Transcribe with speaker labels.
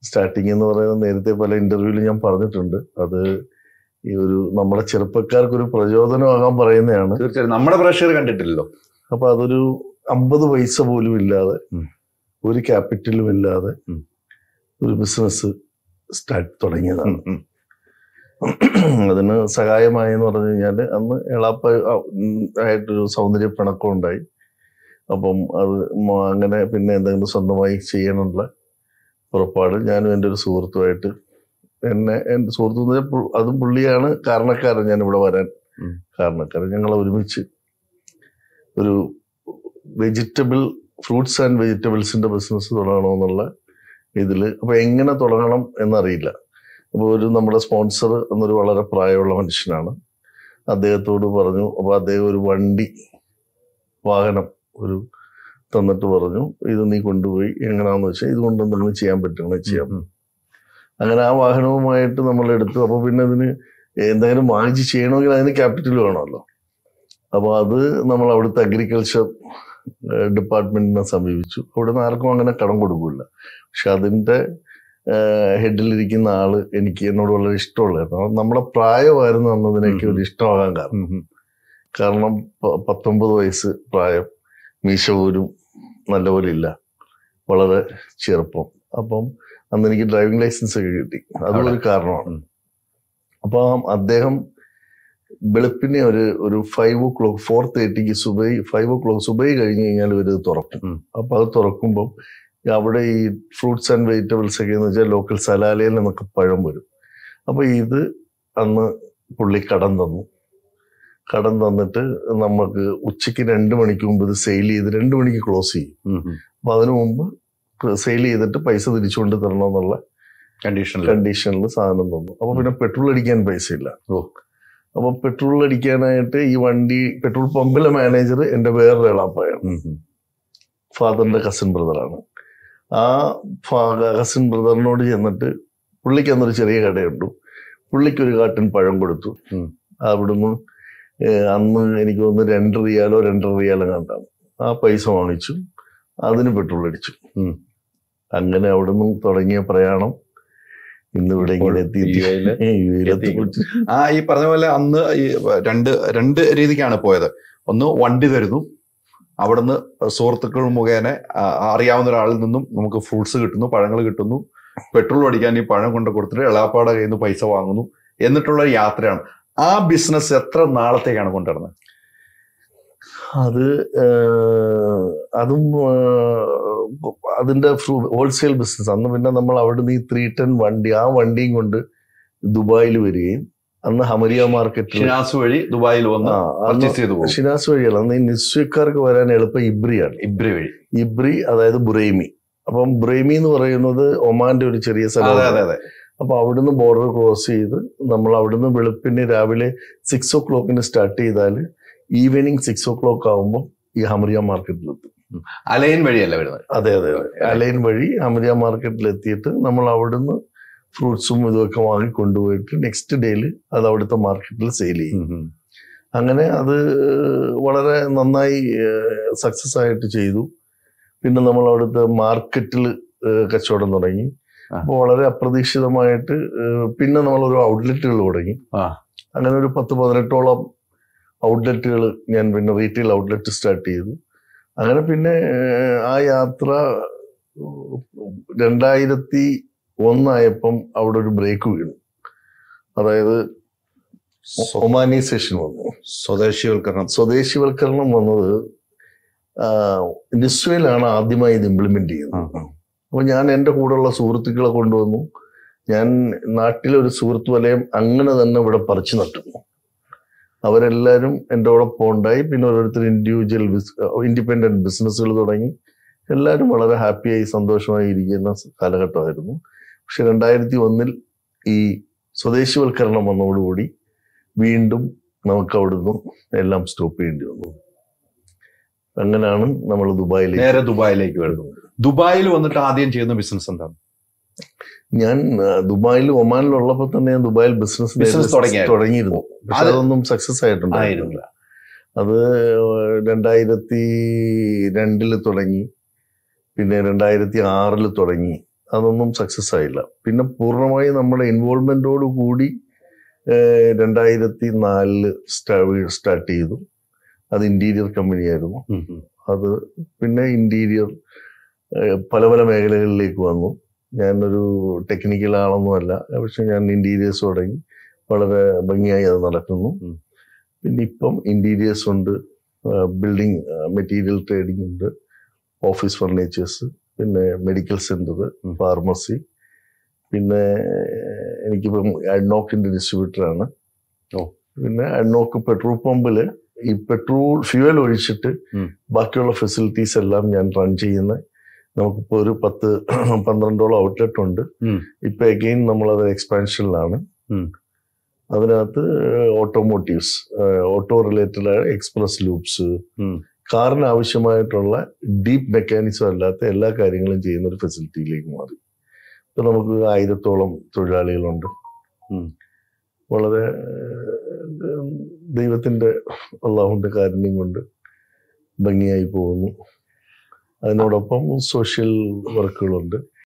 Speaker 1: Starting എന്ന് പറയുന്നത് നേരത്തെ പല ഇന്റർവ്യൂവിൽ ഞാൻ പറഞ്ഞിട്ടുണ്ട് അത് ഈ ഒരു നമ്മുടെ ചെറുപ്പക്കാർക്ക് ഒരു പ്രചോദനമാകാൻ പറയുന്നതാണ്
Speaker 2: തീർച്ചയായും നമ്മുടെ പ്രേക്ഷകർ കണ്ടിട്ടില്ലല്ലോ
Speaker 1: അപ്പൊ അതൊരു അമ്പത് പൈസ പോലും ഇല്ലാതെ
Speaker 2: ഉം.
Speaker 1: ഒരു ക്യാപിറ്റലും ഇല്ലാതെ
Speaker 2: ഉം.
Speaker 1: ഒരു ബിസിനസ് സ്റ്റാർട്ട് തുടങ്ങിയതാണ്
Speaker 2: ഉം, ഉം.
Speaker 1: അതിന് സഹായമായെന്ന് പറഞ്ഞു കഴിഞ്ഞാൽ അന്ന് എളാപ്പ ആ, ഉം, ആയിട്ടൊരു സൗന്ദര്യ പിണക്കം ഉണ്ടായി അപ്പം അത് മ- അങ്ങനെ പിന്നെ എന്തെങ്കിലും സ്വന്തമായി ചെയ്യണമെന്നുള്ള പുറപ്പാട് ഞാനും എൻ്റെ ഒരു സുഹൃത്തുമായിട്ട് എന്നെ എൻ്റെ സുഹൃത്തു എന്ന് പറഞ്ഞാൽ പു- അതും പുള്ളിയാണ് കാരണക്കാരൻ ഞാൻ ഇവിടെ വരാൻ
Speaker 2: ഉം.
Speaker 1: കാരണക്കാരൻ ഞങ്ങൾ ഒരുമിച്ച് ഒരു വെജിറ്റബിൾ ഫ്രൂട്ട്സ് ആൻഡ് വെജിറ്റബിൾസിന്റെ ബിസിനസ് തുടങ്ങണമെന്നുള്ള ഇതിൽ അപ്പൊ എങ്ങനെ തുടങ്ങണം എന്നറിയില്ല അപ്പോൾ ഒരു നമ്മുടെ സ്പോൺസർ എന്നൊരു വളരെ പ്രായമുള്ള മനുഷ്യനാണ് അദ്ദേഹത്തോട് പറഞ്ഞു അപ്പോൾ അദ്ദേഹം ഒരു വണ്ടി വാഹനം ഒരു തന്നിട്ട് പറഞ്ഞു ഇത് നീ കൊണ്ടുപോയി എങ്ങനെയാണെന്ന് വെച്ചാൽ ഇത് കൊണ്ട് എന്തെങ്കിലും ചെയ്യാൻ പറ്റുകയാണെങ്കിൽ ചെയ്യാം
Speaker 2: ഉം.
Speaker 1: അങ്ങനെ ആ വാഹനവുമായിട്ട് നമ്മൾ എടുത്തു അപ്പോൾ പിന്നെ അതിന് എന്തെങ്കിലും വാങ്ങിച്ച് ചെയ്യണമെങ്കിൽ അതിന് ക്യാപിറ്റൽ വേണമല്ലോ അപ്പോൾ അത് നമ്മൾ അവിടുത്തെ അഗ്രികൾച്ചർ ഡിപ്പാർട്ട്മെന്റിനെ സമീപിച്ചു അവിടുന്ന് ആർക്കും അങ്ങനെ കടം കൊടുക്കില്ല പക്ഷെ അതിന്റെ ഹെഡിലിരിക്കുന്ന ആള് എനിക്ക് എന്നോട് വളരെ ഇഷ്ടമുള്ളായിരുന്നു അത് നമ്മുടെ പ്രായമായിരുന്നു എന്നതിനേക്ക് ഒരു ഇഷ്ടമാകാൻ കാരണം
Speaker 2: ഉം, ഉം.
Speaker 1: കാരണം പ- പത്തൊമ്പത് വയസ്സ് പ്രായം മീശ പോലും നല്ലപോലെ ഇല്ല വളരെ ചെറുപ്പം അപ്പം അന്ന് എനിക്ക് ഡ്രൈവിംഗ് ലൈസൻസ് ഒക്കെ കിട്ടി അതും
Speaker 2: അവിടെ.
Speaker 1: ഒരു കാരണമാണ്
Speaker 2: ഉം.
Speaker 1: അപ്പം അദ്ദേഹം വെളുപ്പിനെ ഒരു ഒരു ഫൈവ് ഓ ക്ലോക്ക് ഫോർ തേർട്ടിക്ക് സുബൈ ഫൈവ് ഓ ക്ലോക്ക് സുബൈ കഴിഞ്ഞ് കഴിഞ്ഞാൽ ഇവർ ഇത് തുറക്കും
Speaker 2: ഉം.
Speaker 1: അപ്പൊ അത് തുറക്കുമ്പം അവിടെ ഈ ഫ്രൂട്ട്സ് ആൻഡ് വെജിറ്റബിൾസ് ഒക്കെ എന്ന് വെച്ചാൽ ലോക്കൽ സലാലയിൽ നിന്നൊക്കെ പഴം വരും അപ്പൊ ഇത് അന്ന് പുള്ളി കടം തന്നു കടം തന്നിട്ട് നമുക്ക് ഉച്ചയ്ക്ക് രണ്ട് മണിക്ക് മുമ്പ് ഇത് സെയിൽ ചെയ്ത് രണ്ട് മണിക്ക് ക്ലോസ് ചെയ്യും
Speaker 2: ഉം, ഉം.
Speaker 1: അപ്പൊ അതിനു മുമ്പ് സെയിൽ ചെയ്തിട്ട് പൈസ തിരിച്ചുകൊണ്ട് തരണമെന്നുള്ള
Speaker 2: കണ്ടീഷനിൽ
Speaker 1: കണ്ടീഷനിൽ സാധനം തന്നു അപ്പൊ പിന്നെ പെട്രോൾ അടിക്കാൻ പൈസ ഇല്ല
Speaker 2: ഓ.
Speaker 1: അപ്പൊ പെട്രോൾ അടിക്കാനായിട്ട് ഈ വണ്ടി പെട്രോൾ പമ്പിലെ മാനേജർ എന്റെ വേറൊരു എളാപ്പയാണ്
Speaker 2: ഉം, ഉം.
Speaker 1: ഫാദറിന്റെ കസിൻ ബ്രദറാണ് ആ കസിൻ ബ്രദറിനോട് ചെന്നിട്ട് പുള്ളിക്ക് അന്നൊരു ചെറിയ കടയുണ്ട് പുള്ളിക്ക് ഒരു കാട്ടിൻ പഴം കൊടുത്തു
Speaker 2: ഉം.
Speaker 1: അവിടുന്ന് ഏഹ് അന്ന് എനിക്ക് തോന്നുന്നു രണ്ട് റിയാലോ രണ്ടര റിയാലോ കണ്ടാണ് ആ പൈസ വാങ്ങിച്ചു അതിന് പെട്രോൾ അടിച്ചു
Speaker 2: ഉം.
Speaker 1: അങ്ങനെ അവിടുന്ന് തുടങ്ങിയ പ്രയാണം ഇന്നിവിടെ ഇങ്ങനെ എത്തി
Speaker 2: ഇപ്പോൾ യുഎഇല്
Speaker 1: എത്തി
Speaker 2: ആ ഈ പറഞ്ഞ പോലെ അന്ന് ഈ രണ്ട് രണ്ട് രീതിക്കാണ് പോയത് ഒന്ന് വണ്ടി തരുന്നു അവിടുന്ന് സുഹൃത്തുക്കൾ മുഖേന ആ, അറിയാവുന്ന ഒരാളിൽ നിന്നും നമുക്ക് ഫ്രൂട്ട്സ് കിട്ടുന്നു പഴങ്ങൾ കിട്ടുന്നു പെട്രോൾ അടിക്കാൻ ഈ പഴം കൊണ്ട് കൊടുത്തിട്ട് എളാപ്പാടെ കയ്യിൽ നിന്ന് പൈസ വാങ്ങുന്നു എന്നിട്ടുള്ള യാത്രയാണ് ആ ബിസിനസ് എത്ര നാളത്തേക്കാണ് കൊണ്ടുവരുന്നത്
Speaker 1: അത് ഏഹ്, അതും ഏഹ്, അതിന്റെ ഹോൾസെയിൽ ബിസിനസ് അന്ന് പിന്നെ നമ്മൾ അവിടുന്ന് ഈ ത്രീ ടെൻ വണ്ടി ആ വണ്ടിയും കൊണ്ട് ദുബായിൽ വരികയും അന്ന് ഹമരിയ മാർക്കറ്റിൽ
Speaker 2: ഷിനാസ് വഴി ദുബായിൽ വന്ന്
Speaker 1: ആ, അന്ന്
Speaker 2: പർച്ചേസ് ചെയ്തു പോകും
Speaker 1: ഷിനാസ് വഴിയല്ല അന്ന് ഈ നിസ്വക്കാർക്ക് വരാൻ എളുപ്പം ഇബ്രിയാണ്
Speaker 2: ഇബ്രി വഴി
Speaker 1: ഇബ്രി അതായത് ബുറൈമി അപ്പം ബുറൈമി എന്ന് പറയുന്നത് ഒമാന്റെ ഒരു ചെറിയ
Speaker 2: അതെ
Speaker 1: സ്ഥലമാണ്
Speaker 2: അതെ അതെ
Speaker 1: അപ്പൊ അവിടുന്ന് ബോർഡർ ക്രോസ് ചെയ്ത് നമ്മൾ അവിടുന്ന് വെളുപ്പിന് രാവിലെ സിക്സ് ഓ ക്ലോക്കിന് സ്റ്റാർട്ട് ചെയ്താൽ ഈവനിങ് സിക്സ് ഓ ക്ലോക്ക് ആകുമ്പോൾ ഈ ഹമരിയ മാർക്കറ്റിലെത്തും
Speaker 2: അലൈൻ വഴിയല്ല വരുന്നത്
Speaker 1: അതെ അതെ അതെ അലൈൻ വഴി ഹമരിയ മാർക്കറ്റിൽ എത്തിയിട്ട് നമ്മൾ അവിടുന്ന് ഫ്രൂട്ട്സും ഇതൊക്കെ വാങ്ങി കൊണ്ടുപോയിട്ട് നെക്സ്റ്റ് ഡേയിൽ അത് അവിടുത്തെ മാർക്കറ്റിൽ സെയിൽ ചെയ്യും
Speaker 2: ഉം, ഉം.
Speaker 1: അങ്ങനെ അത് വളരെ നന്നായി സക്സസ് ആയിട്ട് ചെയ്തു പിന്നെ നമ്മൾ അവിടുത്തെ മാർക്കറ്റിൽ കച്ചവടം തുടങ്ങി
Speaker 2: ആ.
Speaker 1: അപ്പോൾ വളരെ അപ്രതീക്ഷിതമായിട്ട് ഏഹ്, പിന്നെ നമ്മൾ ഒരു ഔട്ട്ലെറ്റുകൾ തുടങ്ങി
Speaker 2: ആ.
Speaker 1: അങ്ങനെ ഒരു പത്ത് പതിനെട്ടോളം ഔട്ട്ലെറ്റുകൾ ഞാൻ പിന്നെ റീറ്റെയിൽ ഔട്ട്ലെറ്റ് സ്റ്റാർട്ട് ചെയ്തു അങ്ങനെ പിന്നെ ഏഹ്, ആ യാത്ര ഉം, രണ്ടായിരത്തി ഒന്നായപ്പം അവിടെ ഒരു ബ്രേക്ക് വീണു അതായത്
Speaker 2: സ്വ-
Speaker 1: ഒമാനൈസേഷൻ വന്നു
Speaker 2: സ്വദേശിവൽക്കരണം
Speaker 1: സ്വദേശിവൽക്കരണം വന്നത് ആ, നിസ്വയിലാണ് ആദ്യമായി ഇത് ഇംപ്ലിമെന്റ് ചെയ്യുന്നത്
Speaker 2: ആ, ആ.
Speaker 1: അപ്പോൾ ഞാൻ എൻ്റെ കൂടെയുള്ള സുഹൃത്തുക്കളെ കൊണ്ടുവന്നു ഞാൻ നാട്ടിലെ ഒരു സുഹൃത്ത് വലയം അങ്ങനെ തന്നെ ഇവിടെ പറിച്ചു നട്ടു അവരെല്ലാവരും എൻ്റെ ഒപ്പം ഉണ്ടായി പിന്നെ ഓരോരുത്തർ ഇൻഡിവിജ്വൽ ഇൻഡിപെൻഡന്റ് ബിസിനസ്സുകൾ തുടങ്ങി എല്ലാവരും വളരെ ഹാപ്പിയായി സന്തോഷമായി ഇരിക്കുന്ന കാലഘട്ടമായിരുന്നു പക്ഷെ രണ്ടായിരത്തി ഒന്നിൽ ഈ സ്വദേശിവൽക്കരണം വന്നതോടുകൂടി വീണ്ടും നമുക്ക് അവിടുന്ന് എല്ലാം സ്റ്റോപ്പ് ചെയ്യേണ്ടി വന്നു അങ്ങനെയാണ് നമ്മൾ ദുബായിലേക്ക്
Speaker 2: നേരെ ദുബായിലേക്ക് വരുന്നു ദുബായിൽ വന്നിട്ട് ആദ്യം ചെയ്യുന്ന ബിസിനസ് എന്താണ്
Speaker 1: ഞാൻ ആ, ദുബായിൽ ഒമാനിലുള്ളപ്പോൾ തന്നെ ഞാൻ ദുബായിൽ ബിസിനസ്
Speaker 2: Business തുടങ്ങിയായിരുന്നു.
Speaker 1: തുടങ്ങിയിരുന്നു പക്ഷെ
Speaker 2: അത്
Speaker 1: അതൊന്നും സക്സസ് ആയിട്ടുണ്ടായിരുന്നില്ല അത് രണ്ടായിരത്തി രണ്ടില് തുടങ്ങി പിന്നെ രണ്ടായിരത്തി ആറില് തുടങ്ങി അതൊന്നും സക്സസ് ആയില്ല പിന്നെ പൂർണ്ണമായി നമ്മുടെ ഇൻവോൾവ്മെന്റോട് കൂടി ഏഹ്, രണ്ടായിരത്തി നാലില് സ്റ്റാർട്ട് ചെയ്തു അത് ഇന്റീരിയർ കമ്പനിയായിരുന്നു
Speaker 2: ഉം, ഉം.
Speaker 1: അത് പിന്നെ ഇന്റീരിയർ പല പല മേഖലകളിലേക്ക് വന്നു ഞാനൊരു ടെക്നിക്കൽ ആളൊന്നുമല്ല പക്ഷെ ഞാൻ ഇന്റീരിയേഴ്സ് തുടങ്ങി വളരെ ഭംഗിയായി അത് നടക്കുന്നു
Speaker 2: ഉം.
Speaker 1: പിന്നെ ഇപ്പം ഇന്റീരിയേഴ്സ് ഉണ്ട് ബിൽഡിംഗ് മെറ്റീരിയൽ ട്രേഡിംഗ് ഉണ്ട് ഓഫീസ് ഫർണിച്ചേഴ്സ് പിന്നെ മെഡിക്കൽ സെന്റർ
Speaker 2: ഉം.
Speaker 1: ഫാർമസി പിന്നെ എനിക്കിപ്പം അഡ്നോക്കിന്റെ ഡിസ്ട്രിബ്യൂട്ടറാണ്
Speaker 2: ഓ.
Speaker 1: പിന്നെ അഡ്നോക്ക് പെട്രോൾ പമ്പിൽ ഈ പെട്രോൾ ഫ്യൂവൽ ഒഴിച്ചിട്ട്
Speaker 2: ഉം.
Speaker 1: ബാക്കിയുള്ള ഫെസിലിറ്റീസ് എല്ലാം ഞാൻ റൺ ചെയ്യുന്ന നമുക്കിപ്പോൾ ഒരു പത്ത് പന്ത്രണ്ടോളം ഔട്ട്ലെറ്റ് ഉണ്ട്
Speaker 2: ഉം.
Speaker 1: ഇപ്പൊ അഗെയിൻ നമ്മളത് എക്സ്പാൻഷനിലാണ്
Speaker 2: ഉം.
Speaker 1: അതിനകത്ത് ഓട്ടോമോട്ടീവ്സ് ഓട്ടോ റിലേറ്റഡ് ആയ എക്സ്പ്രസ് ലൂപ്സ്
Speaker 2: ഉം.
Speaker 1: കാറിന് ആവശ്യമായിട്ടുള്ള ഡീപ്പ് മെക്കാനിസം അല്ലാത്ത എല്ലാ കാര്യങ്ങളും ചെയ്യുന്ന ഒരു ഫെസിലിറ്റിയിലേക്ക് മാറി ഇപ്പൊ നമുക്ക് ആയിരത്തോളം തൊഴിലാളികളുണ്ട്
Speaker 2: ഉം.
Speaker 1: വളരെ ഏഹ്, ദൈവത്തിന്റെ അള്ളാഹുന്റെ കാരുണ്യം കൊണ്ട് ഭംഗിയായി പോകുന്നു അതിനോടൊപ്പം സോഷ്യൽ വർക്കുകളുണ്ട്